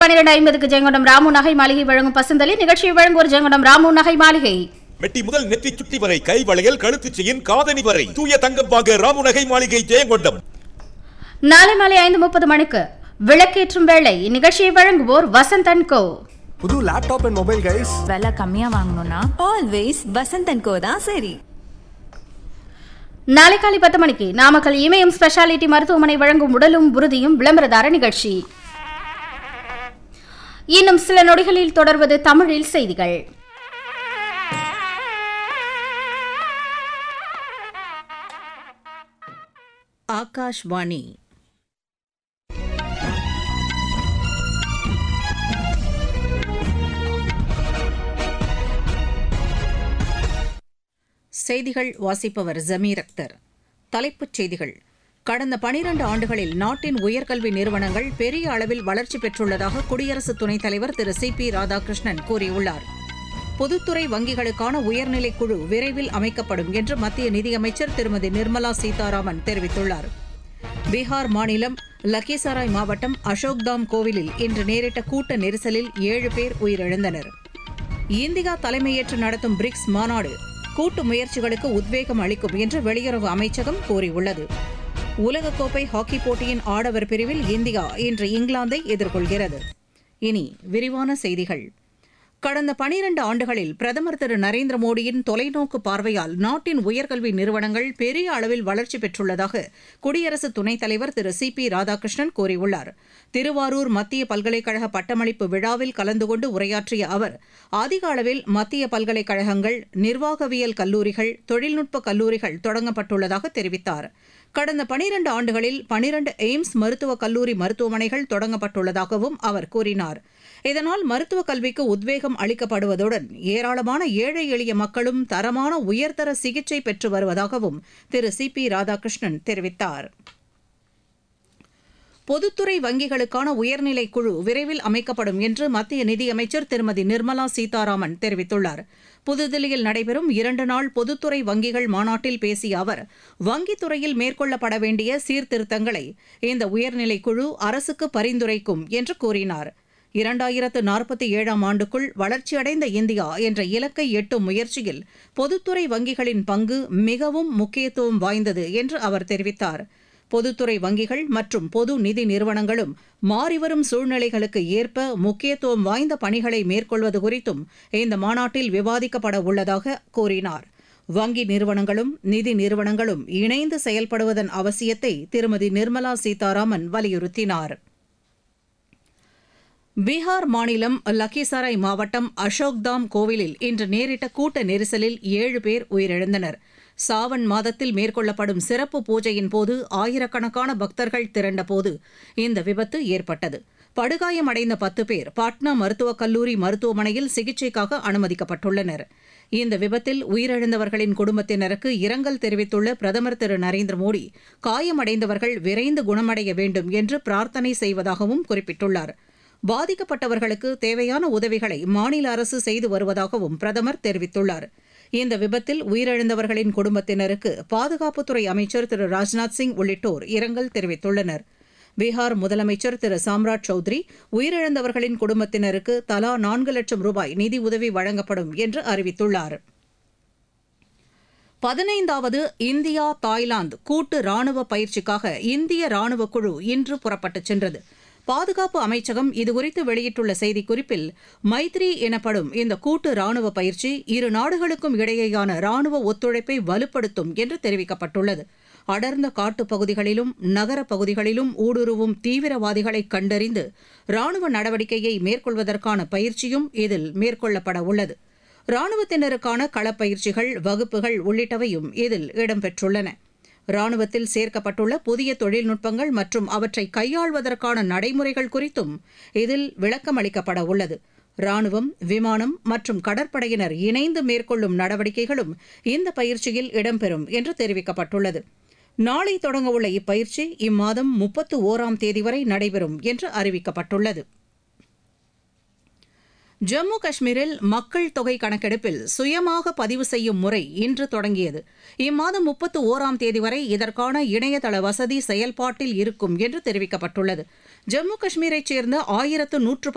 பன்னிரண்டு ஐம்பதுக்கு ஜெயங்கொண்டம் ராமு நகை மாளிகை வழங்கும் பசுந்தலி நிகழ்ச்சியை வழங்குவோர் ஜெயங்கொண்டம் ராமு நகை மாளிகை மெட்டி முதல் நெற்றி சுட்டி வரை கை வளையல் கழுத்துச் செயின் காதணி வரை தூய தங்கம் வாங்க ராமுநகை மாளிகை ஜெயங்கொண்டம் நாளை மாலை ஐந்து முப்பது மணிக்கு விளக்கேற்றும் வேளை இந்நிகழ்ச்சியை வழங்குவோர் வசந்தன் கோ புது லேப்டாப் அண்ட் மொபைல் கைஸ் விலை கம்மியா வாங்கணும்னா ஆல்வேஸ் வசந்தன் கோ தான் சரி நாளை காலை பத்து மணிக்கு நாமக்கல் இமயம் ஸ்பெஷாலிட்டி மருத்துவமனை வழங்கும் உடலும் உறுதியும் விளம்பரதார நிகழ்ச்சி இன்னும் சில நொடிகளில் தொடர்வது தமிழில் செய்திகள் ஆகாஷ்வாணி செய்திகள் வாசிப்பவர் ஜமீர் அக்தர் தலைப்புச் செய்திகள் கடந்த பனிரண்டு ஆண்டுகளில் நாட்டின் உயர்கல்வி நிறுவனங்கள் பெரிய அளவில் வளர்ச்சி பெற்றுள்ளதாக குடியரசு துணைத் தலைவர் திரு சி பி ராதாகிருஷ்ணன் கூறியுள்ளார் பொதுத்துறை வங்கிகளுக்கான உயர்நிலைக் குழு விரைவில் அமைக்கப்படும் என்று மத்திய நிதியமைச்சர் திருமதி நிர்மலா சீதாராமன் தெரிவித்துள்ளார் பீகார் மாநிலம் லக்கிசராய் மாவட்டம் அசோக்தாம் கோவிலில் இன்று நேரிட்ட கூட்ட நெரிசலில் ஏழு பேர் உயிரிழந்தனர் இந்தியா தலைமையேற்று நடத்தும் பிரிக்ஸ் மாநாடு கூட்டு முயற்சிகளுக்கு உத்வேகம் அளிக்கும் என்று வெளியுறவு அமைச்சகம் கூறியுள்ளது உலகக்கோப்பை ஹாக்கி போட்டியின் ஆடவர் பிரிவில் இந்தியா இன்று இங்கிலாந்தை எதிர்கொள்கிறது இனி விரிவான செய்திகள் கடந்த பனிரண்டு ஆண்டுகளில் பிரதமர் திரு நரேந்திர மோடியின் தொலைநோக்கு பார்வையால் நாட்டின் உயர்கல்வி நிறுவனங்கள் பெரிய அளவில் வளர்ச்சி பெற்றுள்ளதாக குடியரசு துணைத் தலைவர் திரு சி பி ராதாகிருஷ்ணன் கூறியுள்ளார் திருவாரூர் மத்திய பல்கலைக்கழக பட்டமளிப்பு விழாவில் கலந்து கொண்டு உரையாற்றிய அவர் அதிக அளவில் மத்திய பல்கலைக்கழகங்கள் நிர்வாகவியல் கல்லூரிகள் தொழில்நுட்ப கல்லூரிகள் தொடங்கப்பட்டுள்ளதாக தெரிவித்தார் கடந்த பனிரண்டு ஆண்டுகளில் பனிரண்டு எய்ம்ஸ் மருத்துவக் கல்லூரி மருத்துவமனைகள் தொடங்கப்பட்டுள்ளதாகவும் அவர் கூறினார் இதனால் மருத்துவக் கல்விக்கு உத்வேகம் அளிக்கப்படுவதுடன் ஏராளமான ஏழை எளிய மக்களும் தரமான உயர்தர சிகிச்சை பெற்று வருவதாகவும் திரு சி பி ராதாகிருஷ்ணன் தெரிவித்தார் பொதுத்துறை வங்கிகளுக்கான உயர்நிலை குழு விரைவில் அமைக்கப்படும் என்று மத்திய நிதியமைச்சர் திருமதி நிர்மலா சீதாராமன் தெரிவித்துள்ளார் புதுதில்லியில் நடைபெறும் இரண்டு நாள் பொதுத்துறை வங்கிகள் மாநாட்டில் பேசிய அவர் வங்கித் துறையில் மேற்கொள்ளப்பட வேண்டிய சீர்திருத்தங்களை இந்த உயர்நிலை குழு அரசுக்கு பரிந்துரைக்கும் என்று கூறினார் இரண்டாயிரத்து நாற்பத்தி ஏழாம் ஆண்டுக்குள் வளர்ச்சியடைந்த இந்தியா என்ற இலக்கை எட்டும் முயற்சியில் பொதுத்துறை வங்கிகளின் பங்கு மிகவும் முக்கியத்துவம் வாய்ந்தது என்று அவர் தெரிவித்தார் பொதுத்துறை வங்கிகள் மற்றும் பொது நிதி நிறுவனங்களும் மாறிவரும் சூழ்நிலைகளுக்கு ஏற்ப முக்கியத்துவம் வாய்ந்த பணிகளை மேற்கொள்வது குறித்தும் இந்த மாநாட்டில் விவாதிக்கப்பட உள்ளதாக கூறினார் வங்கி நிறுவனங்களும் நிதி நிறுவனங்களும் இணைந்து செயல்படுவதன் அவசியத்தை திருமதி நிர்மலா சீதாராமன் வலியுறுத்தினார் பீகார் மாநிலம் லக்கிசராய் மாவட்டம் அசோக்தாம் கோவிலில் இன்று நேரிட்ட கூட்ட நெரிசலில் ஏழு பேர் உயிரிழந்தனர் சாவன் மாதத்தில் மேற்கொள்ளப்படும் சிறப்பு பூஜையின் போது ஆயிரக்கணக்கான பக்தர்கள் திரண்டபோது இந்த விபத்து ஏற்பட்டது படுகாயமடைந்த பத்து பேர் பாட்னா மருத்துவக் கல்லூரி மருத்துவமனையில் சிகிச்சைக்காக அனுமதிக்கப்பட்டுள்ளனர் இந்த விபத்தில் உயிரிழந்தவர்களின் குடும்பத்தினருக்கு இரங்கல் தெரிவித்துள்ள பிரதமர் திரு நரேந்திர மோடி காயமடைந்தவர்கள் விரைந்து குணமடைய வேண்டும் என்று பிரார்த்தனை செய்வதாகவும் குறிப்பிட்டுள்ளார் பாதிக்கப்பட்டவர்களுக்கு தேவையான உதவிகளை மாநில அரசு செய்து வருவதாகவும் பிரதமர் தெரிவித்துள்ளார் இந்த விபத்தில் உயிரிழந்தவர்களின் குடும்பத்தினருக்கு பாதுகாப்புத்துறை அமைச்சர் திரு ராஜ்நாத் சிங் உள்ளிட்டோர் இரங்கல் தெரிவித்துள்ளனர் பீகார் முதலமைச்சர் திரு சாம்ராட் சௌத்ரி உயிரிழந்தவர்களின் குடும்பத்தினருக்கு தலா நான்கு லட்சம் ரூபாய் நிதி உதவி வழங்கப்படும் என்று அறிவித்துள்ளார் பதினைந்தாவது இந்தியா தாய்லாந்து கூட்டு ராணுவ பயிற்சிக்காக இந்திய ராணுவ குழு இன்று புறப்பட்டுச் சென்றது பாதுகாப்பு அமைச்சகம் இதுகுறித்து வெளியிட்டுள்ள செய்திக்குறிப்பில் மைத்ரி எனப்படும் இந்த கூட்டு ராணுவ பயிற்சி இரு நாடுகளுக்கும் இடையேயான ராணுவ ஒத்துழைப்பை வலுப்படுத்தும் என்று தெரிவிக்கப்பட்டுள்ளது அடர்ந்த காட்டுப் பகுதிகளிலும் நகரப் பகுதிகளிலும் ஊடுருவும் தீவிரவாதிகளை கண்டறிந்து ராணுவ நடவடிக்கையை மேற்கொள்வதற்கான பயிற்சியும் இதில் மேற்கொள்ளப்பட உள்ளது ராணுவத்தினருக்கான களப்பயிற்சிகள் வகுப்புகள் உள்ளிட்டவையும் இதில் இடம்பெற்றுள்ளன ராணுவத்தில் சேர்க்கப்பட்டுள்ள புதிய தொழில்நுட்பங்கள் மற்றும் அவற்றை கையாள்வதற்கான நடைமுறைகள் குறித்தும் இதில் விளக்கமளிக்கப்பட உள்ளது ராணுவம் விமானம் மற்றும் கடற்படையினர் இணைந்து மேற்கொள்ளும் நடவடிக்கைகளும் இந்த பயிற்சியில் இடம்பெறும் என்று தெரிவிக்கப்பட்டுள்ளது நாளை தொடங்கவுள்ள இப்பயிற்சி இம்மாதம் முப்பத்து ஓராம் தேதி வரை நடைபெறும் என்று அறிவிக்கப்பட்டுள்ளது ஜம்மு காஷ்மீரில் மக்கள் தொகை கணக்கெடுப்பில் சுயமாக பதிவு செய்யும் முறை இன்று தொடங்கியது இம்மாதம் முப்பத்து ஓராம் தேதி வரை இதற்கான இணையதள வசதி செயல்பாட்டில் இருக்கும் என்று தெரிவிக்கப்பட்டுள்ளது ஜம்மு காஷ்மீரைச் சேர்ந்த ஆயிரத்து நூற்று